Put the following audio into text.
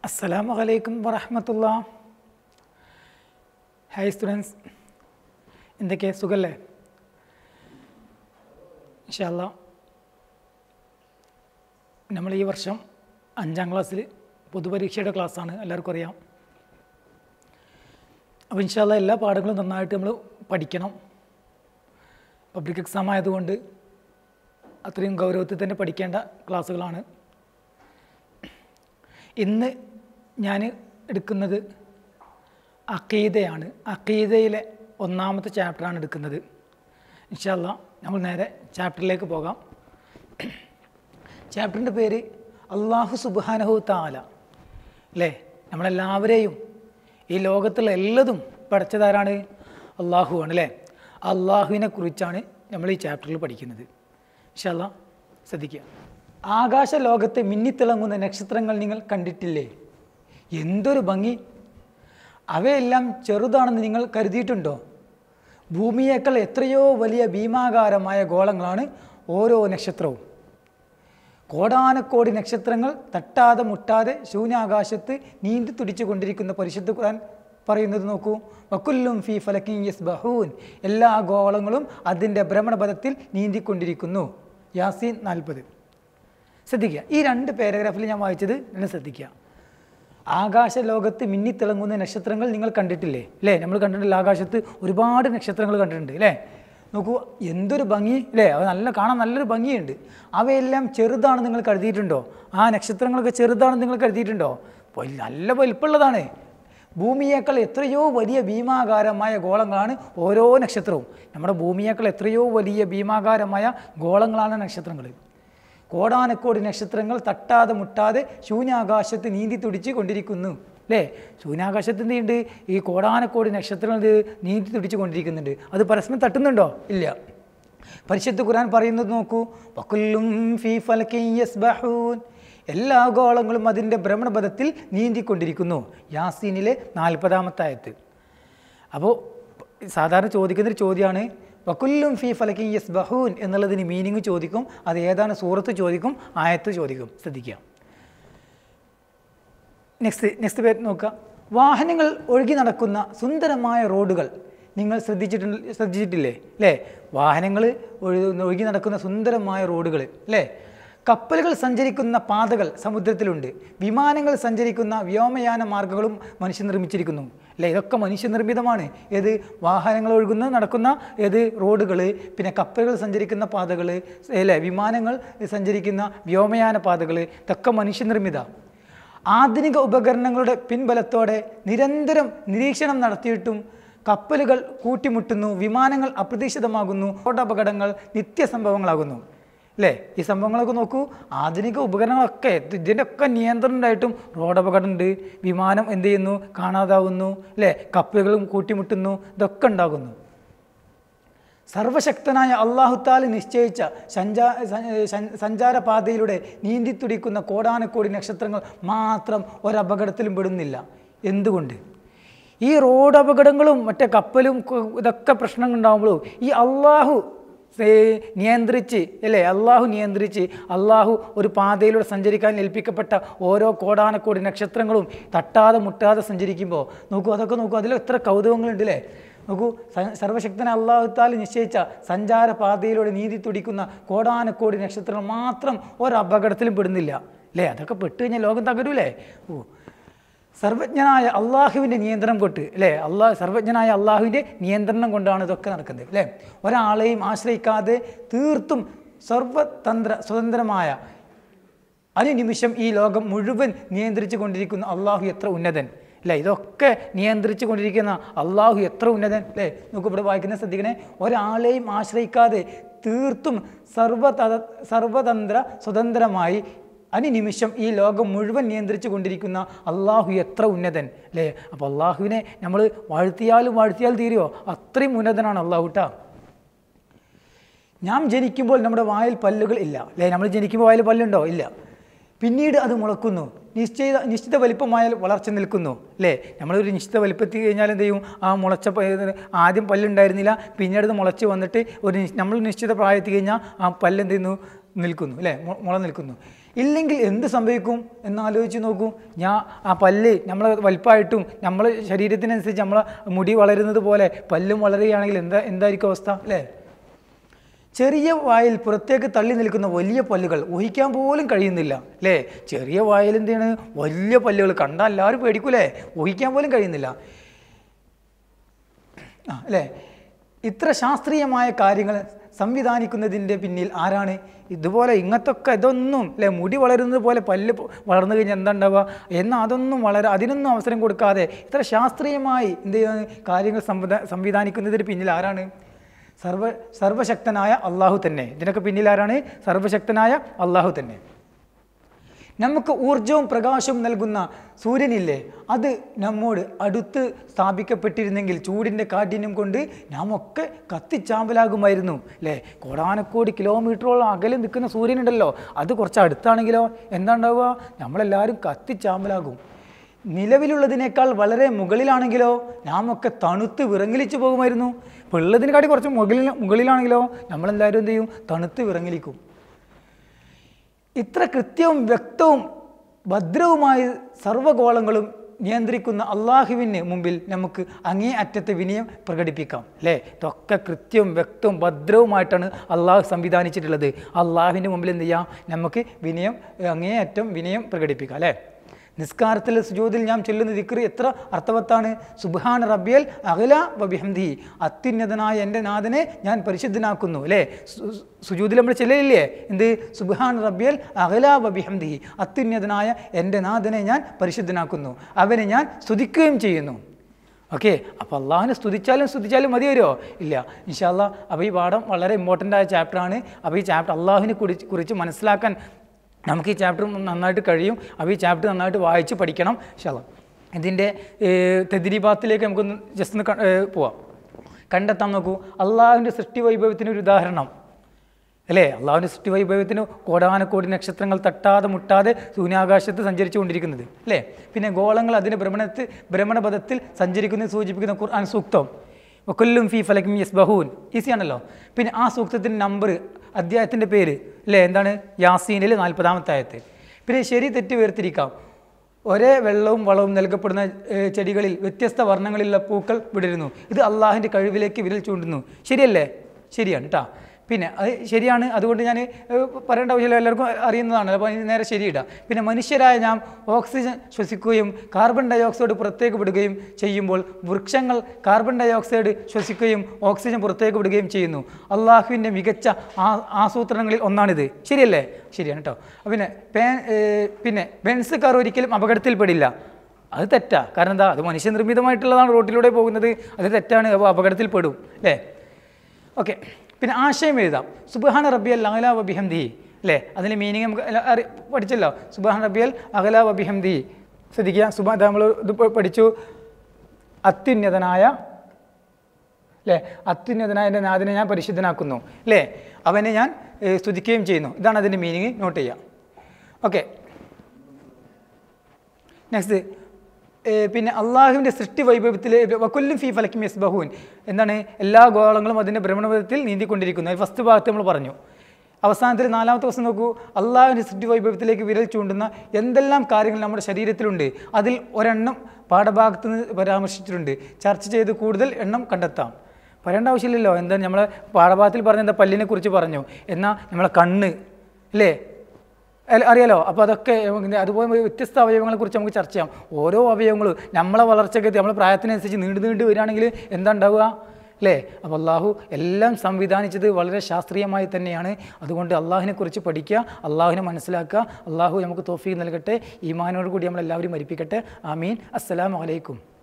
അസ്സലാമു അലൈക്കും വറഹമത്തുള്ള ഹായ് സ്റ്റുഡൻസ് എന്തൊക്കെ സുഖല്ലേ ഇൻഷാല്ല നമ്മൾ ഈ വർഷം അഞ്ചാം ക്ലാസ്സിൽ പൊതുപരീക്ഷയുടെ ക്ലാസ്സാണ് എല്ലാവർക്കും അറിയാം അപ്പോൾ ഇൻഷാല്ല എല്ലാ പാഠങ്ങളും നന്നായിട്ട് നമ്മൾ പഠിക്കണം പബ്ലിക് എക്സാം ആയതുകൊണ്ട് അത്രയും ഗൗരവത്തിൽ തന്നെ പഠിക്കേണ്ട ക്ലാസ്സുകളാണ് ഇന്ന് ഞാൻ എടുക്കുന്നത് അക്കീദയാണ് അക്കീദയിലെ ഒന്നാമത്തെ ചാപ്റ്ററാണ് എടുക്കുന്നത് ഇൻഷല്ല നമ്മൾ നേരെ ചാപ്റ്ററിലേക്ക് പോകാം ചാപ്റ്ററിൻ്റെ പേര് അള്ളാഹു സുബാനഹു താല അല്ലേ നമ്മളെല്ലാവരെയും ഈ ലോകത്തുള്ള എല്ലതും പഠിച്ചതാരാണ് അള്ളാഹു ആണ് അല്ലേ അള്ളാഹുവിനെ കുറിച്ചാണ് നമ്മൾ ഈ ചാപ്റ്ററിൽ പഠിക്കുന്നത് ഇൻഷല്ല ശ്രദ്ധിക്കുക ആകാശ ലോകത്തെ മിന്നിത്തിളങ്ങുന്ന നക്ഷത്രങ്ങൾ നിങ്ങൾ കണ്ടിട്ടില്ലേ എന്തൊരു ഭംഗി അവയെല്ലാം ചെറുതാണെന്ന് നിങ്ങൾ കരുതിയിട്ടുണ്ടോ ഭൂമിയേക്കാൾ എത്രയോ വലിയ ഭീമാകാരമായ ഗോളങ്ങളാണ് ഓരോ നക്ഷത്രവും കോടാനക്കോടി നക്ഷത്രങ്ങൾ തട്ടാതെ മുട്ടാതെ ശൂന്യാകാശത്ത് നീന്തി തുടിച്ചു കൊണ്ടിരിക്കുന്ന പരിശുദ്ധ ഖുർആൻ പറയുന്നത് നോക്കൂ വക്കുല്ലും ഫി ഫലക്കിൻ യസ് ബഹൂൻ എല്ലാ ഗോളങ്ങളും അതിൻ്റെ ഭ്രമണപഥത്തിൽ നീന്തിക്കൊണ്ടിരിക്കുന്നു യാസീൻ നാൽപ്പത് ശ്രദ്ധിക്കുക ഈ രണ്ട് പാരഗ്രാഫിൽ ഞാൻ വായിച്ചത് എന്നെ ശ്രദ്ധിക്കുക ആകാശ ലോകത്ത് മിന്നിത്തിളങ്ങുന്ന നക്ഷത്രങ്ങൾ നിങ്ങൾ കണ്ടിട്ടില്ലേ അല്ലേ നമ്മൾ കണ്ടിട്ടില്ല ആകാശത്ത് ഒരുപാട് നക്ഷത്രങ്ങൾ കണ്ടിട്ടുണ്ട് അല്ലേ നോക്കൂ എന്തൊരു ഭംഗി അല്ലേ അത് നല്ല കാണാൻ നല്ലൊരു ഭംഗിയുണ്ട് അവയെല്ലാം ചെറുതാണ് നിങ്ങൾ കരുതിയിട്ടുണ്ടോ ആ നക്ഷത്രങ്ങളൊക്കെ ചെറുതാണെന്ന് നിങ്ങൾ കരുതിയിട്ടുണ്ടോ വൽ- നല്ല വലിപ്പമുള്ളതാണ് ഭൂമിയേക്കാൾ എത്രയോ വലിയ ഭീമാകാരമായ ഗോളങ്ങളാണ് ഓരോ നക്ഷത്രവും നമ്മുടെ ഭൂമിയേക്കാൾ എത്രയോ വലിയ ഭീമാകാരമായ ഗോളങ്ങളാണ് നക്ഷത്രങ്ങൾ കോടാനക്കോടി നക്ഷത്രങ്ങൾ തട്ടാതെ മുട്ടാതെ ശൂന്യാകാശത്ത് നീന്തി തുടിച്ച് കൊണ്ടിരിക്കുന്നു അല്ലേ ശൂന്യാകാശത്ത് എന്തുണ്ട് ഈ കോടാനക്കോടി നക്ഷത്രങ്ങൾ ഇത് നീന്തി തുടിച്ച് കൊണ്ടിരിക്കുന്നുണ്ട് അത് പരസ്പരം തട്ടുന്നുണ്ടോ ഇല്ല പരിശുദ്ധ ഖുർആൻ പറയുന്നത് നോക്കൂ വക്കുല്ലും ഫീ ഫലക്കിൻ യസ്ബഹൂൻ എല്ലാ ഗോളങ്ങളും അതിൻ്റെ ഭ്രമണപഥത്തിൽ നീന്തിക്കൊണ്ടിരിക്കുന്നു യാസീനിലെ നാൽപ്പതാമത്തെ ആയത്ത് അപ്പോൾ സാധാരണ ചോദിക്കുന്നൊരു ചോദ്യമാണ് വക്കുല്ലും ഫി ഫലക്കി യസ് ബഹൂൻ എന്നുള്ളതിന് മീനിങ് ചോദിക്കും അത് ഏതാണ് സൂറത്ത് ചോദിക്കും ആയത്ത് ചോദിക്കും ശ്രദ്ധിക്കുക നെക്സ്റ്റ് നെക്സ്റ്റ് പേര് നോക്കുക വാഹനങ്ങൾ ഒഴുകി നടക്കുന്ന സുന്ദരമായ റോഡുകൾ നിങ്ങൾ ശ്രദ്ധിച്ചിട്ടുണ്ട് ശ്രദ്ധിച്ചിട്ടില്ലേ അല്ലേ വാഹനങ്ങൾ ഒഴു- ഒഴുകി നടക്കുന്ന സുന്ദരമായ റോഡുകൾ അല്ലേ കപ്പലുകൾ സഞ്ചരിക്കുന്ന പാതകൾ സമുദ്രത്തിലുണ്ട് വിമാനങ്ങൾ സഞ്ചരിക്കുന്ന വ്യോമയാന മാർഗങ്ങളും മനുഷ്യൻ നിർമ്മിച്ചിരിക്കുന്നു അല്ലേ ഇതൊക്കെ മനുഷ്യനിർമ്മിതമാണ് ഏത് വാഹനങ്ങൾ ഒഴുകുന്ന നടക്കുന്ന ഏത് റോഡുകൾ പിന്നെ കപ്പലുകൾ സഞ്ചരിക്കുന്ന പാതകൾ അല്ലേ വിമാനങ്ങൾ സഞ്ചരിക്കുന്ന വ്യോമയാന പാതകൾ ഇതൊക്കെ മനുഷ്യനിർമ്മിത ആധുനിക ഉപകരണങ്ങളുടെ പിൻബലത്തോടെ നിരന്തരം നിരീക്ഷണം നടത്തിയിട്ടും കപ്പലുകൾ കൂട്ടിമുട്ടുന്നു വിമാനങ്ങൾ അപ്രതീക്ഷിതമാകുന്നു റോഡപകടങ്ങൾ നിത്യസംഭവങ്ങളാകുന്നു അല്ലേ ഈ സംഭവങ്ങളൊക്കെ നോക്കൂ ആധുനിക ഉപകരണങ്ങളൊക്കെ ഇത് ഇതിൻ്റെ ഒക്കെ നിയന്ത്രണം ഉണ്ടായിട്ടും റോഡ് അപകടമുണ്ട് വിമാനം എന്ത് ചെയ്യുന്നു കാണാതാവുന്നു അല്ലേ കപ്പലുകളും കൂട്ടിമുട്ടുന്നു ഇതൊക്കെ ഉണ്ടാകുന്നു സർവശക്തനായ അള്ളാഹുത്താൽ നിശ്ചയിച്ച സഞ്ചാ സ- സഞ്ചാരപാതയിലൂടെ നീന്തിത്തുടിക്കുന്ന കോടാനക്കോടി നക്ഷത്രങ്ങൾ മാത്രം ഒരപകടത്തിലും പെടുന്നില്ല എന്തുകൊണ്ട് ഈ റോഡ് അപകടങ്ങളും മറ്റേ കപ്പലും ക- ഇതൊക്കെ പ്രശ്നങ്ങൾ ഉണ്ടാകുമ്പോഴും ഈ അള്ളാഹു ഏ, നിയന്ത്രിച്ച് അല്ലേ അള്ളാഹു നിയന്ത്രിച്ച് അള്ളാഹു ഒരു പാതയിലൂടെ സഞ്ചരിക്കാൻ ഏൽപ്പിക്കപ്പെട്ട ഓരോ കോടാനക്കോടി നക്ഷത്രങ്ങളും തട്ടാതെ മുട്ടാതെ സഞ്ചരിക്കുമ്പോൾ നോക്കൂ അതൊക്കെ നോക്കൂ അതിൽ എത്ര കൗതുകങ്ങളുണ്ട് അല്ലേ നോക്കൂ സ- സർവശക്തന അള്ളാഹുത്താൽ നിശ്ചയിച്ച സഞ്ചാര പാതയിലൂടെ നീതി തുടിക്കുന്ന കോടാനക്കോടി നക്ഷത്രങ്ങൾ മാത്രം ഒരപകടത്തിലും പെടുന്നില്ല അല്ലേ അതൊക്കെ പെട്ട് കഴിഞ്ഞാൽ ലോകം തകരൂലേ ഓ സർവജ്ഞനായ അള്ളാഹുവിൻ്റെ നിയന്ത്രണം കൊണ്ട് അല്ലേ അള്ളാഹ് സർവജ്ഞനായ അള്ളാഹുവിൻ്റെ നിയന്ത്രണം കൊണ്ടാണ് ഇതൊക്കെ നടക്കുന്നത് അല്ലേ ഒരാളെയും ആശ്രയിക്കാതെ തീർത്തും സർവതന്ത്ര സ്വതന്ത്രമായ അനുനിമിഷം ഈ ലോകം മുഴുവൻ നിയന്ത്രിച്ചു കൊണ്ടിരിക്കുന്ന അള്ളാഹു എത്ര ഉന്നതൻ അല്ലേ ഇതൊക്കെ നിയന്ത്രിച്ചു കൊണ്ടിരിക്കുന്ന അള്ളാഹു എത്ര ഉന്നതൻ അല്ലേ നമുക്ക് ഇവിടെ വായിക്കുന്ന ശ്രദ്ധിക്കണേ ഒരാളെയും ആശ്രയിക്കാതെ തീർത്തും സർവത സർവതന്ത്ര സ്വതന്ത്രമായി അനുനിമിഷം ഈ ലോകം മുഴുവൻ നിയന്ത്രിച്ചു കൊണ്ടിരിക്കുന്ന അള്ളാഹു എത്ര ഉന്നതൻ അല്ലേ അപ്പോൾ അള്ളാഹുവിനെ നമ്മൾ വാഴ്ത്തിയാലും വാഴ്ത്തിയാൽ തീരുമോ അത്രയും ഉന്നതനാണ് അള്ളാഹു കേട്ടോ നാം ജനിക്കുമ്പോൾ നമ്മുടെ വായിൽ പല്ലുകൾ ഇല്ല അല്ലേ നമ്മൾ ജനിക്കുമ്പോൾ വായിൽ പല്ലുണ്ടോ ഇല്ല പിന്നീട് അത് മുളക്കുന്നു നിശ്ചിത നിശ്ചിത വലിപ്പമായാൽ വളർച്ച നിൽക്കുന്നു അല്ലേ നമ്മളൊരു നിശ്ചിത വലിപ്പത്തിൽ കഴിഞ്ഞാൽ എന്ത് ചെയ്യും ആ മുളച്ച പ- ഇത് ആദ്യം പല്ലുണ്ടായിരുന്നില്ല പിന്നീട് ഇത് മുളച്ച് വന്നിട്ട് ഒരു നിശ്- നമ്മൾ നിശ്ചിത പ്രായത്തിൽ കഴിഞ്ഞാൽ ആ പല്ല് എന്ത് ചെയ്യുന്നു നിൽക്കുന്നു അല്ലേ മു- മുള നിൽക്കുന്നു ഇല്ലെങ്കിൽ എന്ത് സംഭവിക്കും എന്ന് ആലോചിച്ച് നോക്കൂ ഞാൻ ആ പല്ല് നമ്മളെ വലിപ്പമായിട്ടും നമ്മളെ ശരീരത്തിനനുസരിച്ച് നമ്മളെ മുടി വളരുന്നത് പോലെ പല്ലും വളരുകയാണെങ്കിൽ എന്താ എന്തായിരിക്കും അവസ്ഥ അല്ലേ ചെറിയ വായിൽ പുറത്തേക്ക് തള്ളി നിൽക്കുന്ന വലിയ പല്ലുകൾ ഊഹിക്കാൻ പോലും കഴിയുന്നില്ല അല്ലേ ചെറിയ വായിൽ എന്താണ് വലിയ പല്ലുകൾ കണ്ടാൽ എല്ലാവരും പേടിക്കൂലേ ഊഹിക്കാൻ പോലും കഴിയുന്നില്ല ആ അല്ലേ ഇത്ര ശാസ്ത്രീയമായ കാര്യങ്ങൾ സംവിധാനിക്കുന്നതിൻ്റെ പിന്നിൽ ആരാണ് ഇതുപോലെ ഇങ്ങനത്തൊക്കെ ഇതൊന്നും അല്ലേ മുടി വളരുന്നത് പോലെ പല്ല് പ- വളർന്നു കഴിഞ്ഞാൽ എന്താ ഉണ്ടാവുക എന്നാൽ അതൊന്നും വളരെ അതിനൊന്നും അവസരം കൊടുക്കാതെ ഇത്ര ശാസ്ത്രീയമായി എന്ത് ചെയ്യുന്ന കാര്യങ്ങൾ സംവിധാ സംവിധാനിക്കുന്നതിന് പിന്നിൽ ആരാണ് സർവ സർവശക്തനായ അള്ളാഹു തന്നെ ഇതിനൊക്കെ പിന്നിൽ ആരാണ് സർവശക്തനായ അള്ളാഹു തന്നെ നമുക്ക് ഊർജവും പ്രകാശവും നൽകുന്ന സൂര്യനില്ലേ അത് നമ്മോട് അടുത്ത് സ്ഥാപിക്കപ്പെട്ടിരുന്നെങ്കിൽ ചൂടിൻ്റെ കാഠിന്യം കൊണ്ട് നാം ഒക്കെ കത്തിച്ചാമ്പലാകുമായിരുന്നു അല്ലേ കോടാനക്കോടി കിലോമീറ്ററോളം അകലെ നിൽക്കുന്ന സൂര്യനുണ്ടല്ലോ അത് കുറച്ച് അടുത്താണെങ്കിലോ എന്താ ഉണ്ടാവുക നമ്മളെല്ലാവരും കത്തിച്ചാമ്പലാകും നിലവിലുള്ളതിനേക്കാൾ വളരെ മുകളിലാണെങ്കിലോ നാം ഒക്കെ തണുത്ത് വിറങ്ങലിച്ചു പോകുമായിരുന്നു ഇപ്പോൾ ഉള്ളതിനെക്കാട്ടി കുറച്ച് മുകളിൽ മുകളിലാണെങ്കിലോ നമ്മളെല്ലാവരും എന്ത് ചെയ്യും തണുത്ത് വിറങ്ങലിക്കും ഇത്ര കൃത്യവും വ്യക്തവും ഭദ്രവുമായ സർവ്വഗോളങ്ങളും നിയന്ത്രിക്കുന്ന അള്ളാഹുവിന് മുമ്പിൽ നമുക്ക് അങ്ങേ അറ്റത്തെ വിനയം പ്രകടിപ്പിക്കാം അല്ലേ ഇതൊക്കെ കൃത്യവും വ്യക്തവും ഭദ്രവുമായിട്ടാണ് അള്ളാഹു സംവിധാനിച്ചിട്ടുള്ളത് അള്ളാഹുവിൻ്റെ മുമ്പിൽ എന്ത് ചെയ്യാം നമുക്ക് വിനയം അങ്ങേ അറ്റം വിനയം പ്രകടിപ്പിക്കാം അല്ലേ നിസ്കാരത്തിൽ സുജൂദിൽ ഞാൻ ചൊല്ലുന്ന ദിക്ർ എത്ര അർത്ഥവത്താണ് സുബ്ഹാൻ റബ്ബിയൽ അഖല വബിഹംദി അത്യുന്നതനായ എൻ്റെ നാഥനെ ഞാൻ പരിശുദ്ധനാക്കുന്നു അല്ലേ സു- സു- സുജൂദിൽ നമ്മൾ ചെല്ലലില്ലേ എന്ത് സുബ്ഹാൻ റബ്ബിയൽ അഖല വബിഹംദി അത്യുന്നതനായ എൻ്റെ നാഥനെ ഞാൻ പരിശുദ്ധനാക്കുന്നു അവനെ ഞാൻ സ്തുതിക്കുകയും ചെയ്യുന്നു ഓക്കെ അപ്പോൾ അള്ളാഹിനെ സ്തുതിച്ചാലും സ്തുതിച്ചാലും മതി വരുമോ ഇല്ല ഇൻഷാല്ല അപ്പോൾ ഈ പാഠം വളരെ ഇമ്പോർട്ടൻ്റ് ആയ ചാപ്റ്ററാണ് അപ്പോൾ ഈ ചാപ്റ്റർ അള്ളാഹുവിനെ കുറിച്ച് കുറിച്ച് മനസ്സിലാക്കാൻ നമുക്ക് ഈ ചാപ്റ്റർ നന്നായിട്ട് കഴിയും അപ്പോൾ ഈ ചാപ്റ്റർ നന്നായിട്ട് വായിച്ച് പഠിക്കണം ഇൻഷാല്ല ഇതിൻ്റെ തെദിരിബാത്തിലേക്ക് നമുക്കൊന്ന് ജസ്റ്റ് ഒന്ന് ക- ഏ, പോവാം കണ്ടെത്താൻ നോക്കൂ അള്ളാഹുവിൻ്റെ സൃഷ്ടി വൈഭവത്തിന് ഒരു ഉദാഹരണം അല്ലേ അള്ളാഹുവിൻ്റെ സൃഷ്ടി വൈഭവത്തിന് കോടാനക്കോടി നക്ഷത്രങ്ങൾ തട്ടാതെ മുട്ടാതെ ശൂന്യാകാശത്ത് സഞ്ചരിച്ചു കൊണ്ടിരിക്കുന്നത് അല്ലേ പിന്നെ ഗോളങ്ങൾ അതിൻ്റെ ഭ്രമണത്തിൽ ഭ്രമണപഥത്തിൽ സഞ്ചരിക്കുന്നത് സൂചിപ്പിക്കുന്ന ഖുർആൻ സൂക്തം കൊല്ലും ഫി ഫലക്കും യസ് ബഹൂൻ ഈസി ആണല്ലോ പിന്നെ ആ സൂക്തത്തിൻ്റെ നമ്പർ അധ്യായത്തിൻ്റെ പേര് അല്ലേ എന്താണ് യാസീനിൽ നാൽപ്പതാമത്തെ ആയത്ത് പിന്നെ ശരി തെറ്റ് വേർതിരിക്കാം ഒരേ വെള്ളവും വളവും നൽകപ്പെടുന്ന ഏഹ്, ചെടികളിൽ വ്യത്യസ്ത വർണ്ണങ്ങളിലുള്ള പൂക്കൾ വിടരുന്നു ഇത് അള്ളാഹിൻ്റെ കഴിവിലേക്ക് വിരൽ ചൂണ്ടുന്നു ശരിയല്ലേ ശരിയാണ് കേട്ടോ പിന്നെ അത് ശരിയാണ് അതുകൊണ്ട് ഞാൻ ഏഹ്, പറയേണ്ട ആവശ്യമില്ല എല്ലാവർക്കും അറിയുന്നതാണ് അപ്പോൾ അതിന് നേരെ ശരിയിടാം പിന്നെ മനുഷ്യരായ നാം ഓക്സിജൻ ശ്വസിക്കുകയും കാർബൺ ഡൈ ഓക്സൈഡ് പുറത്തേക്ക് വിടുകയും ചെയ്യുമ്പോൾ വൃക്ഷങ്ങൾ കാർബൺ ഡൈ ഓക്സൈഡ് ശ്വസിക്കുകയും ഓക്സിജൻ പുറത്തേക്ക് വിടുകയും ചെയ്യുന്നു അള്ളാഹുവിൻ്റെ മികച്ച ആ ആസൂത്രണങ്ങളിൽ ഒന്നാണിത് ശരിയല്ലേ ശരിയാണ് കേട്ടോ പിന്നെ പേ ഏഹ്, പിന്നെ ബെൻസ് കാർ ഒരിക്കലും അപകടത്തിൽപ്പെടില്ല അത് തെറ്റാ കാരണം എന്താ അത് മനുഷ്യനിർമ്മിതമായിട്ടുള്ളതാണ് റോട്ടിലൂടെ പോകുന്നത് അത് തെറ്റാണ് അപ്പോൾ അപകടത്തിൽപ്പെടും അല്ലേ ഓക്കെ പിന്നെ ആശയം എഴുതാം സുബഹാന റബ്ബിയൽ അഹല വബിഹംദി അല്ലേ അതിൻ്റെ മീനിങ് നമുക്ക് എല്ലാം അറി പഠിച്ചല്ലോ സുബഹാൻ റബ്ബിയൽ അഹല വബിഹംദി ശ്രദ്ധിക്കുക സുബ നമ്മൾ ഇത് പ- പഠിച്ചു അത്യുന്നതനായ അല്ലേ അത്യുന്നതനായ എൻ്റെ നാഥനെ ഞാൻ പരിശുദ്ധനാക്കുന്നു അല്ലേ അവനെ ഞാൻ ഏഹ്, സ്തുതിക്കുകയും ചെയ്യുന്നു ഇതാണ് അതിൻ്റെ മീനിങ് നോട്ട് ചെയ്യുക ഓക്കെ നെക്സ്റ്റ് പിന്നെ അള്ളാഹുവിൻ്റെ സൃഷ്ടി വൈഭവത്തിൽ വക്കൊല്ലും ഫി ഫലക്കും യെസ് ബഹൂൻ എന്താണ് എല്ലാ ഗോളങ്ങളും അതിൻ്റെ ഭ്രമണപഥത്തിൽ നീന്തിക്കൊണ്ടിരിക്കുന്നു അത് ഫസ്റ്റ് ഭാഗത്ത് നമ്മൾ പറഞ്ഞു അവസാനത്തിൽ നാലാമത്തെ ദിവസം നോക്കൂ അള്ളാഹുവിൻ്റെ സൃഷ്ടി വൈഭവത്തിലേക്ക് വിരൽ ചൂണ്ടുന്ന എന്തെല്ലാം കാര്യങ്ങൾ നമ്മുടെ ശരീരത്തിലുണ്ട് അതിൽ ഒരെണ്ണം പാഠഭാഗത്ത് നിന്ന് പരാമർശിച്ചിട്ടുണ്ട് ചർച്ച ചെയ്ത് കൂടുതൽ എണ്ണം കണ്ടെത്താം പറയേണ്ട ആവശ്യമില്ലല്ലോ എന്താ നമ്മളെ പാഠഭാഗത്തിൽ പറഞ്ഞ എന്താ പല്ലിനെ കുറിച്ച് പറഞ്ഞു എന്നാൽ നമ്മളെ കണ്ണ് അല്ലേ അല്ല- അറിയാലോ അപ്പോൾ അതൊക്കെ ഇങ്ങനെ അതുപോലെ വ്യത്യസ്ത അവയവങ്ങളെ കുറിച്ച് നമുക്ക് ചർച്ച ചെയ്യാം ഓരോ അവയവങ്ങളും നമ്മളെ വളർച്ചയ്ക്ക് നമ്മളെ പ്രായത്തിനനുസരിച്ച് നീണ്ടു നീണ്ടു വരികയാണെങ്കിൽ എന്താ ഉണ്ടാവുക അല്ലേ അപ്പോൾ അള്ളാഹു എല്ലാം സംവിധാനിച്ചത് വളരെ ശാസ്ത്രീയമായി തന്നെയാണ് അതുകൊണ്ട് അള്ളാഹിനെ കുറിച്ച് പഠിക്കുക അള്ളാഹുവിനെ മനസ്സിലാക്കുക അള്ളാഹു നമുക്ക് തോഫീക്ക് നൽകട്ടെ ഈമാനോട് കൂടി നമ്മളെല്ലാവരും മരിപ്പിക്കട്ടെ ആമീൻ അസ്സലാമു അലൈക്കും